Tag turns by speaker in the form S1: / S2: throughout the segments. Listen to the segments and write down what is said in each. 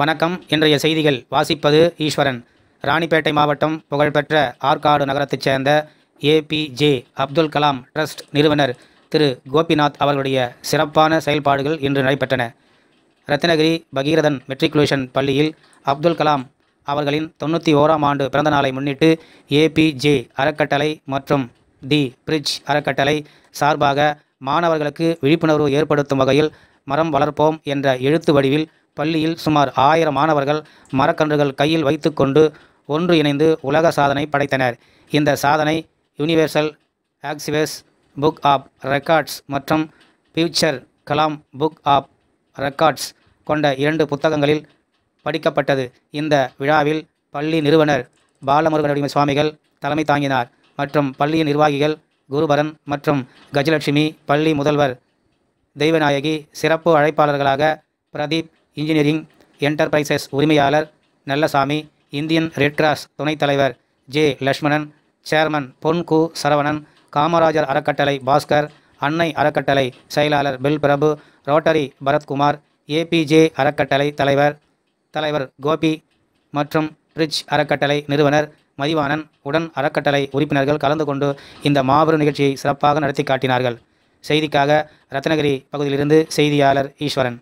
S1: வணக்கம் இன்றைய செய்திகள் வாசிப்பது ஈஸ்வரன் ராணிப்பேட்டை மாவட்டம் புகழ்பெற்ற ஆற்காடு நகரத்தைச் சேர்ந்த ஏபிஜே அப்துல் கலாம் ட்ரஸ்ட் நிறுவனர் திரு கோபிநாத் அவர்களுடைய சிறப்பான செயல்பாடுகள் இன்று நடைபெற்றன ரத்னகிரி பகீரதன் மெட்ரிகுலேஷன் பள்ளியில் அப்துல் கலாம் அவர்களின் தொண்ணூற்றி ஓராம் ஆண்டு பிறந்த நாளை முன்னிட்டு ஏபிஜே அறக்கட்டளை மற்றும் தி பிரிட்ஜ் அறக்கட்டளை சார்பாக மாணவர்களுக்கு விழிப்புணர்வு ஏற்படுத்தும் வகையில் மரம் வளர்ப்போம் என்ற எழுத்து வடிவில் பள்ளியில் சுமார் ஆயிரம் மாணவர்கள் மரக்கன்றுகள் கையில் வைத்துக்கொண்டு ஒன்று இணைந்து உலக சாதனை படைத்தனர் இந்த சாதனை யுனிவர்சல் ஆக்சிவஸ் புக் ஆப் ரெக்கார்ட்ஸ் மற்றும் future Kalam book of records கொண்ட இரண்டு புத்தகங்களில் படிக்கப்பட்டது இந்த விழாவில் பள்ளி நிறுவனர் பாலமுருகனடிமை சுவாமிகள் தலைமை தாங்கினார் மற்றும் பள்ளியின் நிர்வாகிகள் குருபரன் மற்றும் கஜலட்சுமி பள்ளி முதல்வர் தெய்வநாயகி சிறப்பு அழைப்பாளர்களாக பிரதீப் இன்ஜினியரிங் என்டர்பிரைசஸ் உரிமையாளர் நல்லசாமி இந்தியன் ரெட் கிராஸ் துணைத் தலைவர் ஜே லக்ஷ்மணன் சேர்மன் பொன் கு சரவணன் காமராஜர் அறக்கட்டளை பாஸ்கர் அன்னை அறக்கட்டளை செயலாளர் பில் பிரபு ரோட்டரி பரத்குமார் ஏபிஜே அறக்கட்டளை தலைவர் தலைவர் கோபி மற்றும் பிரிட்ஜ் அறக்கட்டளை நிறுவனர் மதிவாணன் உடன் அறக்கட்டளை உறுப்பினர்கள் கலந்து கொண்டு இந்த மாபெரும் நிகழ்ச்சியை சிறப்பாக நடத்தி காட்டினார்கள் செய்திக்காக ரத்னகிரி பகுதியிலிருந்து செய்தியாளர் ஈஸ்வரன்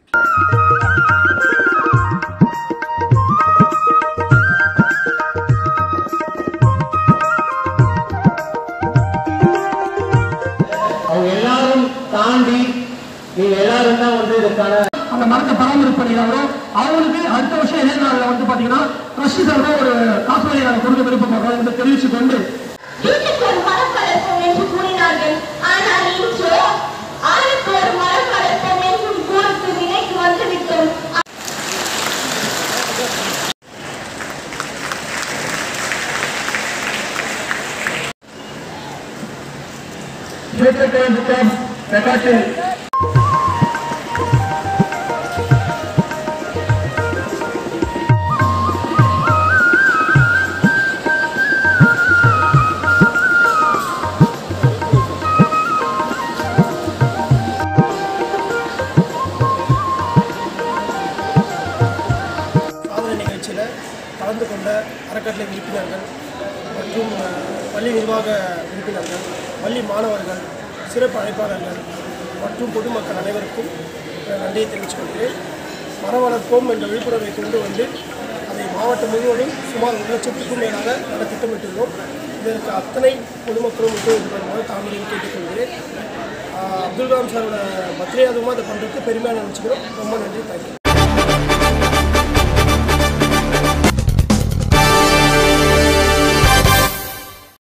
S2: அவங்க எல்லாரும் தாண்டி நீங்க எல்லாரும் தான் வந்து இதுக்கான
S3: அந்த மரத்தை பராமரிப்பு பண்ணிடுறாங்களோ அவங்களுக்கு அடுத்த வருஷம் இதே நாளில் வந்து பார்த்தீங்கன்னா ட்ரஸ்ட் சார்பாக ஒரு காசு வழி நாங்கள் கொடுக்க விருப்பப்படுறோம் என்று தெரிவித்து கொண்டு
S4: வீட்டுக்கு ஒரு மரம் வளர்ப்போம் என்று கூறினார்கள் ஆனால் இன்று ஆளுக்கு ஒரு மரம் வளர்ப்போம் என்றும் கூறுக்கு நினைக்கு வந்துவிட்டோம்
S3: ஜேகே புத்தகம் ரெக்கார்டில் சாதனை நிகழ்ச்சியில் கலந்து கொண்ட அறக்கட்டளை உறுப்பினர்கள் மற்றும் அஹ், பள்ளி நிர்வாக உறுப்பினர்கள் பள்ளி மாணவர்கள் சிறப்பு அழைப்பாளர்கள் மற்றும் பொதுமக்கள் அனைவருக்கும் அஹ், நன்றியை தெரிவித்துக் கொள்கிறேன் மரம் வளர்ப்போம் என்ற விழிப்புணர்வை கொண்டு வந்து அதை மாவட்டம் முழுவதும் சுமார் ஒரு லட்சத்துக்கும் மேலாக நட திட்டமிட்டுள்ளோம் இதற்கு அத்தனை பொதுமக்களும் ஒத்துழைப்பு தருமாறு தாமரையும் கேட்டுக்கொள்கிறேன் அஹ், அப்துல் கலாம் சாரோட பர்த்டே அதுவும் அதை பண்ணுறதுக்கு பெருமையாக நினச்சிக்கிறோம் ரொம்ப நன்றி தேங்க்யூ